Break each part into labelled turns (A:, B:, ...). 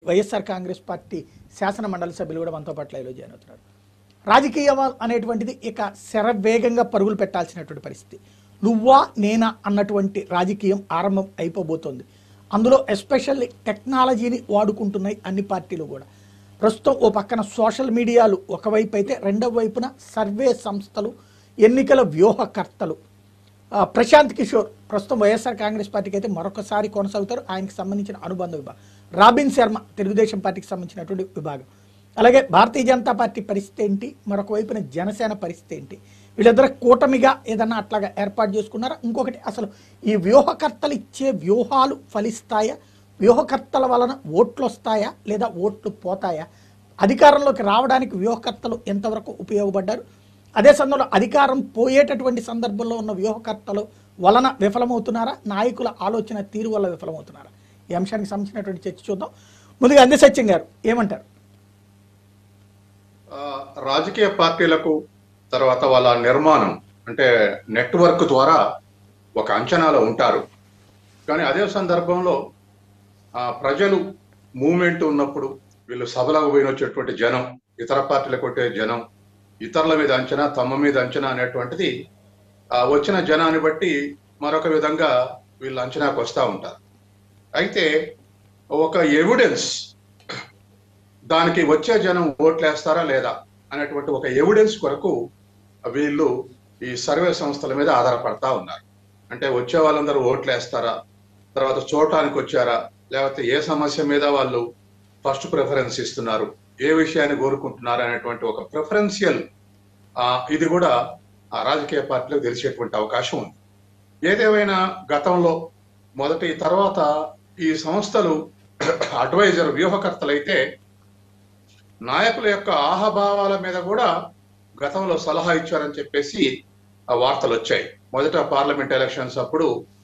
A: YSR Congress party శాసన మండలి సభ్యులు కూడా మనతో పాటు లైవ్లో జాయిన్ అవుతున్నారు రాజకీయం అనేటువంటిది ఇక శరవేగంగా పరుగులు పెట్టాల్సినటువంటి పరిస్థితి నువ్వా నేనా అన్నటువంటి రాజకీయం ఆరంభం అయిపోబోతోంది అందులో ఎస్పెషల్లీ టెక్నాలజీని వాడుకుంటున్నాయి అన్ని పార్టీలు కూడా ప్రస్తుతం ఓ పక్కన సోషల్ మీడియాలు ఒకవైపు అయితే రెండవ వైపున సర్వే సంస్థలు ఎన్నికల వ్యూహకర్తలు ఆ, ప్రశాంత్ కిషోర్ ప్రస్తుతం వైఎస్ఆర్ కాంగ్రెస్ పార్టీకి అయితే మరొకసారి కొనసాగుతారు ఆయనకి సంబంధించిన అనుబంధ విభాగం రాబిన్ శర్మ తెలుగుదేశం పార్టీకి సంబంధించినటువంటి విభాగం అలాగే భారతీయ జనతా పార్టీ పరిస్థితి ఏంటి మరొక వైపున జనసేన పరిస్థితి ఏంటి వీళ్ళిద్దరు కూటమిగా ఏదన్నా అట్లాగా ఏర్పాటు చేసుకున్నారా ఇంకొకటి అసలు ఈ వ్యూహకర్తలు ఇచ్చే వ్యూహాలు ఫలిస్తాయా వ్యూహకర్తల వలన ఓట్లు వస్తాయా లేదా ఓట్లు పోతాయా అధికారంలోకి రావడానికి వ్యూహకర్తలు ఎంతవరకు ఉపయోగపడ్డారు అదే సమయంలో అధికారం పోయేటటువంటి సందర్భంలో ఉన్న వ్యూహకర్తలు వలన విఫలమవుతున్నారా నాయకుల ఆలోచన తీరు వల్ల విఫలమవుతున్నారా ఈ అంశానికి సంబంధించినటువంటి చర్చ చూద్దాం ముందుగా అంది సత్యం గారు ఏమంటారు
B: ఆ, రాజకీయ పార్టీలకు తర్వాత వాళ్ళ నిర్మాణం అంటే నెట్వర్క్ ద్వారా ఒక అంచనాలో ఉంటారు కానీ అదే సందర్భంలో ఆ, ప్రజలు మూమెంట్ ఉన్నప్పుడు వీళ్ళు సభలకు పోయిన వచ్చేటువంటి జనం ఇతర పార్టీలకు కొట్టే జనం ఇతరుల మీద అంచనా తమ మీద అంచనా అనేటువంటిది ఆ, వచ్చిన జనాన్ని బట్టి మరొక విధంగా వీళ్ళు అంచనాకు వస్తూ ఉంటారు అయితే ఒక ఎవిడెన్స్ దానికి వచ్చే జనం ఓట్లేస్తారా లేదా అనేటువంటి ఒక ఎవిడెన్స్ కొరకు వీళ్ళు ఈ సర్వే సంస్థల మీద ఆధారపడతా ఉన్నారు అంటే వచ్చే వాళ్ళందరూ ఓట్లేస్తారా తర్వాత చూడటానికి వచ్చారా లేకపోతే ఏ సమస్య మీద వాళ్ళు ఫస్ట్ ప్రిఫరెన్స్ ఇస్తున్నారు ఏ విషయాన్ని కోరుకుంటున్నారు అనేటువంటి ఒక ప్రిఫరెన్షియల్ ఇది కూడా ఆ రాజకీయ పార్టీలకు తెలిసేటువంటి అవకాశం ఉంది ఏదేమైనా గతంలో మొదటి తర్వాత ఈ సంస్థలు అడ్వైజర్ వ్యూహకర్తలైతే నాయకుల యొక్క ఆహభావాల మీద కూడా గతంలో సలహా ఇచ్చారని చెప్పేసి ఆ వార్తలు వచ్చాయి మొదట పార్లమెంట్ ఎలక్షన్స్ అప్పుడు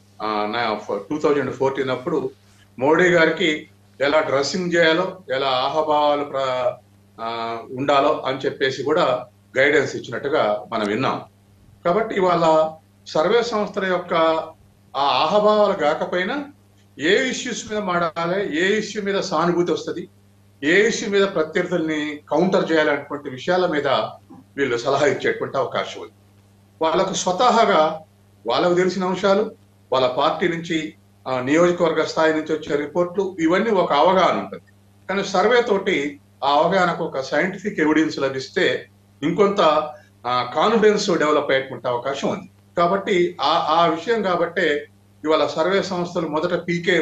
B: టూ థౌజండ్ ఫోర్టీన్ అప్పుడు మోడీ గారికి ఎలా డ్రెస్సింగ్ చేయాలో ఎలా ఆహభావాలు ప్ర ఆ, ఉండాలో అని చెప్పేసి కూడా గైడెన్స్ ఇచ్చినట్టుగా మనం విన్నాం కాబట్టి ఇవాళ సర్వే సంస్థల యొక్క ఆ ఆహభావాలు కాకపోయినా ఏ ఇష్యూస్ మీద మాడాలి ఏ ఇష్యూ మీద సానుభూతి వస్తుంది ఏ ఇష్యూ మీద ప్రత్యర్థుల్ని కౌంటర్ చేయాలనేటువంటి విషయాల మీద వీళ్ళు సలహా ఇచ్చేటువంటి అవకాశం ఉంది వాళ్ళకు స్వతహాగా వాళ్ళకు తెలిసిన అంశాలు వాళ్ళ పార్టీ నుంచి ఆ, నియోజకవర్గ స్థాయి నుంచి వచ్చే రిపోర్ట్లు ఇవన్నీ ఒక అవగాహన ఉంటుంది కానీ సర్వే తోటి ఆ అవగాహనకు ఒక సైంటిఫిక్ ఎవిడెన్స్ లభిస్తే ఇంకొంత కాన్ఫిడెన్స్ డెవలప్ అయ్యేటువంటి అవకాశం ఉంది కాబట్టి ఆ ఆ విషయం కాబట్టే ఇవాళ సర్వే సంస్థలు మొదట పీకే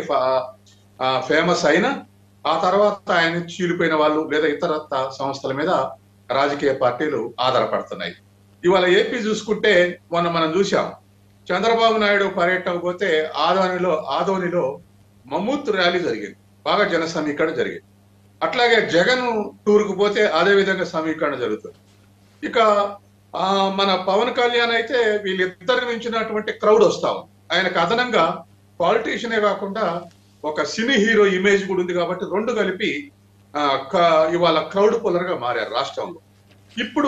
B: ఫేమస్ అయినా ఆ తర్వాత ఆయన చీలిపోయిన వాళ్ళు లేదా ఇతర సంస్థల మీద రాజకీయ పార్టీలు ఆధారపడుతున్నాయి ఇవాళ ఏపీ చూసుకుంటే మొన్న మనం చూసాం చంద్రబాబు నాయుడు పర్యటనకు పోతే ఆదోనిలో ఆదోనిలో మమ్మూత్ ర్యాలీ జరిగింది బాగా జన సమీకరణ జరిగింది అట్లాగే జగన్ టూర్కు పోతే అదే విధంగా సమీకరణ జరుగుతుంది ఇక ఆ, మన పవన్ కళ్యాణ్ అయితే వీళ్ళిద్దరికి మించినటువంటి క్రౌడ్ వస్తా ఉంది ఆయనకు అదనంగా పాలిటీషియనే కాకుండా ఒక సినీ హీరో ఇమేజ్ కూడా ఉంది కాబట్టి రెండు కలిపి ఆ, క- ఇవాళ క్రౌడ్ పుల్లర్ గా మారారు రాష్ట్రంలో ఇప్పుడు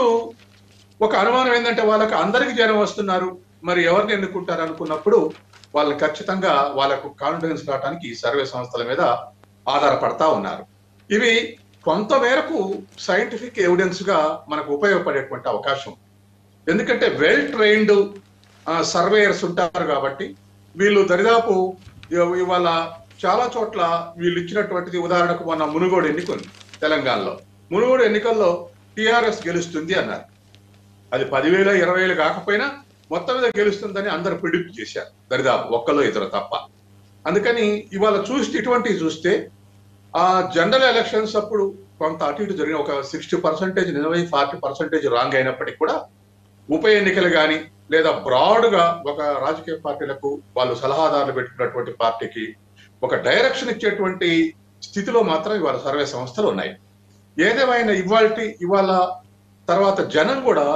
B: ఒక అనుమానం ఏంటంటే వాళ్ళకి అందరికి జనం వస్తున్నారు మరి ఎవరిని ఎన్నుకుంటారు అనుకున్నప్పుడు వాళ్ళు ఖచ్చితంగా వాళ్ళకు కాన్ఫిడెన్స్ రావడానికి ఈ సర్వే సంస్థల మీద ఆధారపడతా ఉన్నారు ఇవి కొంత మేరకు సైంటిఫిక్ ఎవిడెన్స్ గా మనకు ఉపయోగపడేటువంటి అవకాశం ఉంది. ఎందుకంటే వెల్ ట్రైన్డ్ సర్వేయర్స్ ఉంటారు కాబట్టి వీళ్ళు దరిదాపు ఇవ- ఇవాళ చాలా చోట్ల వీళ్ళు ఇచ్చినటువంటిది ఉదాహరణకు మొన్న మునుగోడు ఎన్నిక ఉంది తెలంగాణలో మునుగోడు ఎన్నికల్లో టిఆర్ఎస్ గెలుస్తుంది అన్నారు అది పదివేల ఇరవై వేలు కాకపోయినా మొత్తం మీద గెలుస్తుందని అందరు ప్రిడిక్ట్ చేశారు దరిదాపు ఒక్కలో ఇద్దరు తప్ప అందుకని ఇవాళ చూసి ఇటువంటివి చూస్తే ఆ జనరల్ ఎలక్షన్స్ అప్పుడు కొంత అటు ఇటు జరిగిన ఒక సిక్స్టీ పర్సెంటేజ్ నిజమై ఫార్టీ పర్సెంటేజ్ రాంగ్ అయినప్పటికీ కూడా ఉప ఎన్నికలు కానీ లేదా బ్రాడ్ గా ఒక రాజకీయ పార్టీలకు వాళ్ళు సలహాదారులు పెట్టుకున్నటువంటి పార్టీకి ఒక డైరెక్షన్ ఇచ్చేటువంటి స్థితిలో మాత్రం ఇవాళ సర్వే సంస్థలు ఉన్నాయి ఏదేమైనా ఇవాళ ఇవాళ తర్వాత జనం కూడా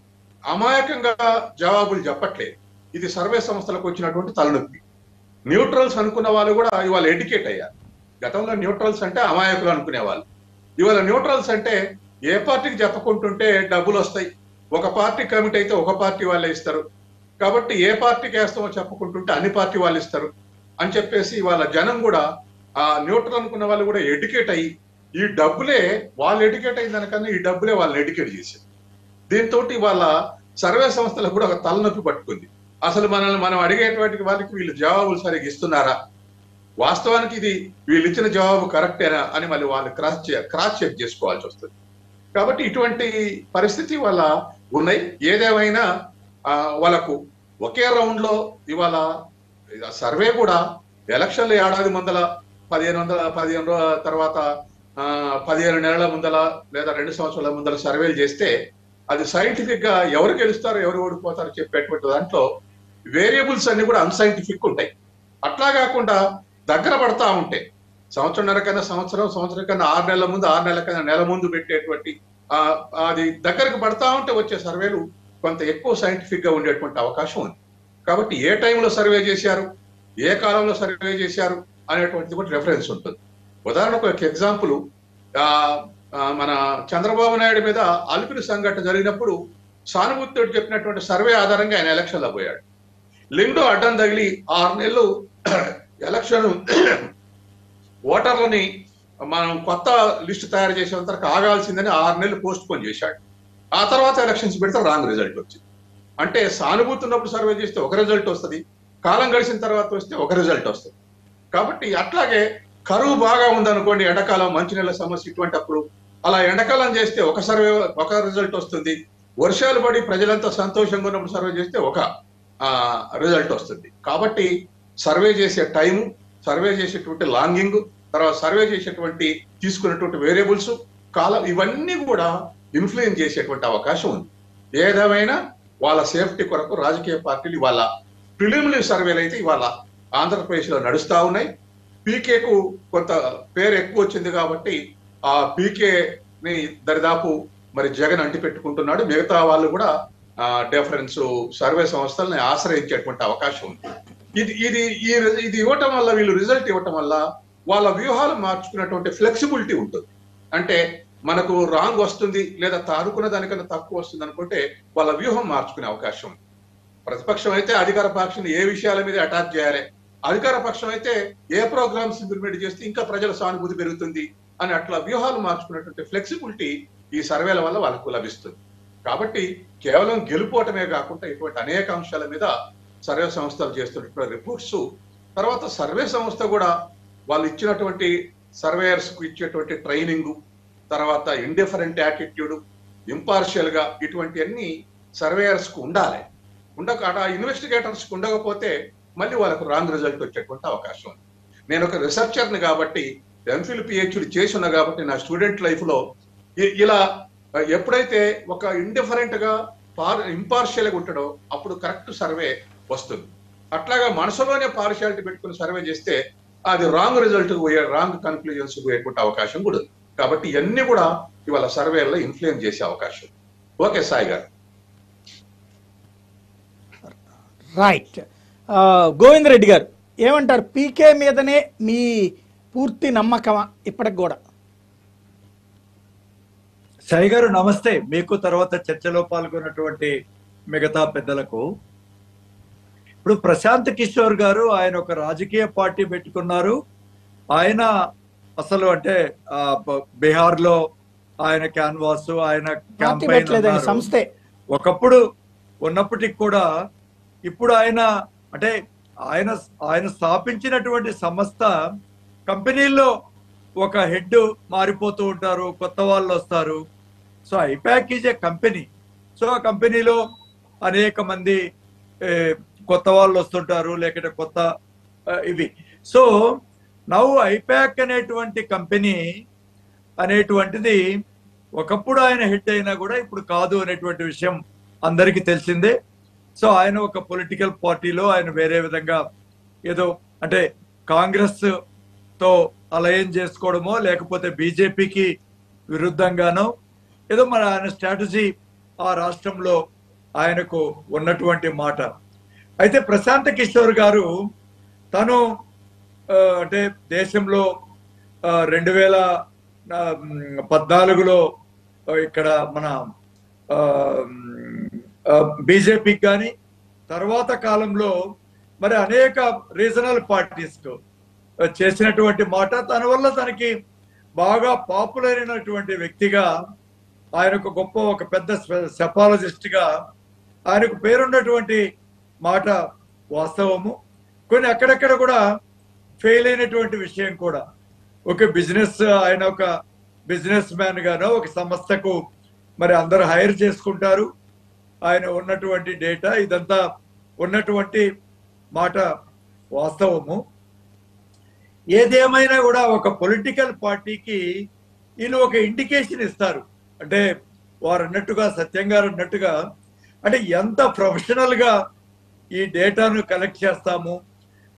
B: అమాయకంగా జవాబులు చెప్పట్లేదు ఇది సర్వే సంస్థలకు వచ్చినటువంటి తలనొప్పి న్యూట్రల్స్ అనుకున్న వాళ్ళు కూడా ఇవాళ ఎడ్యుకేట్ అయ్యారు గతంలో న్యూట్రల్స్ అంటే అమాయకులు అనుకునేవాళ్ళు ఇవాళ న్యూట్రల్స్ అంటే ఏ పార్టీకి చెప్పకుంటుంటే డబ్బులు వస్తాయి ఒక పార్టీ కమిటీ అయితే ఒక పార్టీ వాళ్ళే ఇస్తారు కాబట్టి ఏ పార్టీకి వేస్తామో చెప్పకుంటుంటే అన్ని పార్టీ వాళ్ళు ఇస్తారు అని చెప్పేసి ఇవాళ జనం కూడా ఆ న్యూట్రల్ అనుకున్న వాళ్ళు కూడా ఎడ్యుకేట్ అయ్యి ఈ డబ్బులే వాళ్ళు ఎడ్యుకేట్ అయిన దానికన్నా ఈ డబ్బులే వాళ్ళని ఎడ్యుకేట్ చేశారు దీంతో వాళ్ళ సర్వే సంస్థలకు కూడా ఒక తలనొప్పి పట్టుకుంది అసలు మనల్ని మనం అడిగేటువంటి వాళ్ళకి వీళ్ళు జవాబులు సరిగ్గా ఇస్తున్నారా వాస్తవానికి ఇది వీళ్ళు ఇచ్చిన జవాబు కరెక్టేనా అని మళ్ళీ వాళ్ళు క్రాస్ క్రాస్ చెక్ చేసుకోవాల్సి వస్తుంది కాబట్టి ఇటువంటి పరిస్థితి వాళ్ళ ఉన్నాయి ఏదేమైనా ఆ, వాళ్ళకు ఒకే రౌండ్ లో ఇవాళ సర్వే కూడా ఎలక్షన్లు ఏడాది ముందల పదిహేను వందల పదిహేను రో- తర్వాత ఆ, పదిహేను నెలల ముందల లేదా రెండు సంవత్సరాల ముందల సర్వేలు చేస్తే అది సైంటిఫిక్ గా ఎవరు గెలుస్తారో ఎవరు ఓడిపోతారో చెప్పేటువంటి దాంట్లో వేరియబుల్స్ అన్ని కూడా అన్సైంటిఫిక్ ఉంటాయి అట్లా కాకుండా దగ్గర పడతా ఉంటాయి సంవత్సరంన్నర కన్నా సంవత్సరం సంవత్సరం కన్నా ఆరు నెలల ముందు ఆరు నెలల కన్నా నెల ముందు పెట్టేటువంటి ఆ, అది దగ్గరకు పడతా ఉంటే వచ్చే సర్వేలు కొంత ఎక్కువ సైంటిఫిక్ గా ఉండేటువంటి అవకాశం ఉంది కాబట్టి ఏ టైంలో సర్వే చేశారు ఏ కాలంలో సర్వే చేశారు అనేటువంటిది కూడా రెఫరెన్స్ ఉంటుంది ఉదాహరణకు ఒక ఎగ్జాంపుల్ ఆ, ఆ, మన చంద్రబాబు నాయుడు మీద అలిపిరి సంఘటన జరిగినప్పుడు సానుభూతితో చెప్పినటువంటి సర్వే ఆధారంగా ఆయన ఎలక్షన్లో పోయాడు లిండో అడ్డం తగిలి ఆరు నెలలు ఎలక్షన్ ఓటర్లని మనం కొత్త లిస్టు తయారు చేసేంత వరకు ఆగాల్సిందని ఆరు నెలలు పోస్ట్ పోన్ చేశాడు ఆ తర్వాత ఎలక్షన్స్ పెడితే రాంగ్ రిజల్ట్ వచ్చింది అంటే సానుభూతి ఉన్నప్పుడు సర్వే చేస్తే ఒక రిజల్ట్ వస్తుంది కాలం గడిచిన తర్వాత వస్తే ఒక రిజల్ట్ వస్తుంది కాబట్టి అట్లాగే కరువు బాగా ఉందనుకోండి ఎండాకాలం మంచినీళ్ళ సమస్య ఇటువంటిప్పుడు అలా ఎండాకాలం చేస్తే ఒక సర్వే ఒక రిజల్ట్ వస్తుంది వర్షాలు పడి ప్రజలంతా సంతోషంగా ఉన్నప్పుడు సర్వే చేస్తే ఒక రిజల్ట్ వస్తుంది కాబట్టి సర్వే చేసే టైము సర్వే చేసేటువంటి లాంగింగ్ తర్వాత సర్వే చేసేటువంటి తీసుకున్నటువంటి వేరియబుల్స్ కాలం ఇవన్నీ కూడా ఇన్ఫ్లుయెన్స్ చేసేటువంటి అవకాశం ఉంది ఏదేమైనా వాళ్ళ సేఫ్టీ కొరకు రాజకీయ పార్టీలు వాళ్ళ ప్రిలిమినరీ సర్వేలు అయితే ఇవాళ ఆంధ్రప్రదేశ్ లో నడుస్తా ఉన్నాయి పీకేకు కొంత పేరు ఎక్కువ వచ్చింది కాబట్టి ఆ పీకే ని దరిదాపు మరి జగన్ అంటి పెట్టుకుంటున్నాడు మిగతా వాళ్ళు కూడా డిఫరెన్స్ సర్వే సంస్థల్ని ఆశ్రయించేటువంటి అవకాశం ఉంది ఇది ఇది ఈ ఇది ఇవ్వటం వల్ల వీళ్ళు రిజల్ట్ ఇవ్వటం వల్ల వాళ్ళ వ్యూహాలు మార్చుకున్నటువంటి ఫ్లెక్సిబిలిటీ ఉంటుంది అంటే మనకు రాంగ్ వస్తుంది లేదా తారుకున్న దానికన్నా తక్కువ వస్తుంది అనుకుంటే వాళ్ళ వ్యూహం మార్చుకునే అవకాశం ఉంది. ప్రతిపక్షం అయితే అధికార పక్షాన్ని ఏ విషయాల మీద అటాక్ చేయాలి అధికార పక్షం అయితే ఏ ప్రోగ్రామ్స్ ఇంప్లిమెంట్ చేస్తే ఇంకా ప్రజల సానుభూతి పెరుగుతుంది అని అట్లా వ్యూహాలు మార్చుకున్నటువంటి ఫ్లెక్సిబిలిటీ ఈ సర్వేల వల్ల వాళ్ళకు లభిస్తుంది కాబట్టి కేవలం గెలుపోవటమే కాకుండా ఇటువంటి అనేక అంశాల మీద సర్వే సంస్థలు చేస్తున్నటువంటి రిపోర్ట్స్ తర్వాత సర్వే సంస్థ కూడా వాళ్ళు ఇచ్చినటువంటి సర్వేయర్స్ కు ఇచ్చేటువంటి ట్రైనింగ్ తర్వాత ఇండిఫరెంట్ యాటిట్యూడ్ ఇంపార్షియల్ గా ఇటువంటి అన్ని సర్వేయర్స్ కు ఉండాలి ఉండక అట ఇన్వెస్టిగేటర్స్ కు ఉండకపోతే మళ్ళీ వాళ్ళకు రాంగ్ రిజల్ట్ వచ్చేటువంటి అవకాశం ఉంది నేను ఒక రీసెర్చర్ని కాబట్టి ఎంఫిల్ పిహెచ్డి చేసి ఉన్నా కాబట్టి నా స్టూడెంట్ లైఫ్ లో ఇ- ఇలా ఎప్పుడైతే ఒక ఇండిఫరెంట్ గా పార్ ఇంపార్షియల్ గా ఉంటాడో అప్పుడు కరెక్ట్ సర్వే వస్తుంది అట్లాగా మనసులోనే పార్షియాలిటీ పెట్టుకుని సర్వే చేస్తే అది రాంగ్ రిజల్ట్ పోయే రాంగ్ కన్క్లూజన్స్ పోయేటువంటి అవకాశం కూడా ఉంది కాబట్టి ఇవన్నీ కూడా ఇవాళ సర్వేలో ఇన్ఫ్లుయెన్స్ చేసే అవకాశం ఉంది. ఓకే సాయి గారు
A: రైట్ ఆ, గోవింద్ రెడ్డి గారు ఏమంటారు పీకే మీదనే మీ పూర్తి నమ్మకమా ఇప్పటికి కూడా
C: సాయి గారు నమస్తే మీకు తర్వాత చర్చలో పాల్గొన్నటువంటి మిగతా పెద్దలకు ఇప్పుడు ప్రశాంత్ కిషోర్ గారు ఆయన ఒక రాజకీయ పార్టీ పెట్టుకున్నారు ఆయన అసలు అంటే ఆ, బ- బీహార్ లో ఆయన క్యాన్వాస్ ఆయన
A: పార్టీ
C: campaign
A: పెట్టలేదని
C: అన్నారు.
A: సంస్థే
C: ఒకప్పుడు ఉన్నప్పటికి కూడా ఇప్పుడు ఆయన అంటే ఆయన ఆయన స్థాపించినటువంటి సంస్థ కంపెనీల్లో ఒక హెడ్ మారిపోతూ ఉంటారు కొత్త వాళ్ళు వస్తారు so IPAC is a company so ఆ కంపెనీలో అనేక మంది ఏ, కొత్త వాళ్ళు వస్తుంటారు లేకపోతే కొత్త ఆ, ఇవి సో నవ్వు ఐపాక్ అనేటువంటి కంపెనీ అనేటువంటిది ఒకప్పుడు ఆయన హిట్ అయినా కూడా ఇప్పుడు కాదు అనేటువంటి విషయం అందరికీ తెలిసిందే సో ఆయన ఒక పొలిటికల్ పార్టీలో ఆయన వేరే విధంగా ఏదో అంటే కాంగ్రెస్ తో అలయన్ చేసుకోవడమో లేకపోతే బీజేపీకి విరుద్ధంగానో ఏదో మన ఆయన స్ట్రాటజీ ఆ రాష్ట్రంలో ఆయనకు ఉన్నటువంటి మాట అయితే ప్రశాంత్ కిషోర్ గారు తను ఆ, అంటే దేశంలో ఆ, రెండు వేల ఆ, మ్, పద్నాలుగులో ఆ, ఇక్కడ మన బీజేపీకి కానీ తర్వాత కాలంలో మరి అనేక రీజనల్ పార్టీస్కు చేసినటువంటి మాట తన వల్ల తనకి బాగా పాపులర్ అయినటువంటి వ్యక్తిగా ఆయన ఒక గొప్ప ఒక పెద్ద సెపాలజిస్ట్ గా ఆయనకు పేరున్నటువంటి మాట వాస్తవము కొన్ని అక్కడక్కడ కూడా ఫెయిల్ అయినటువంటి విషయం కూడా ఒక బిజినెస్ ఆయన ఒక బిజినెస్ మ్యాన్ గానో ఒక సంస్థకు మరి అందరు హైర్ చేసుకుంటారు ఆయన ఉన్నటువంటి డేటా ఇదంతా ఉన్నటువంటి మాట వాస్తవము ఏదేమైనా కూడా ఒక పొలిటికల్ పార్టీకి వీళ్ళు ఒక ఇండికేషన్ ఇస్తారు అంటే వారు అన్నట్టుగా సత్యం గారు అన్నట్టుగా అంటే ఎంత ప్రొఫెషనల్ గా ఈ డేటాను కలెక్ట్ చేస్తాము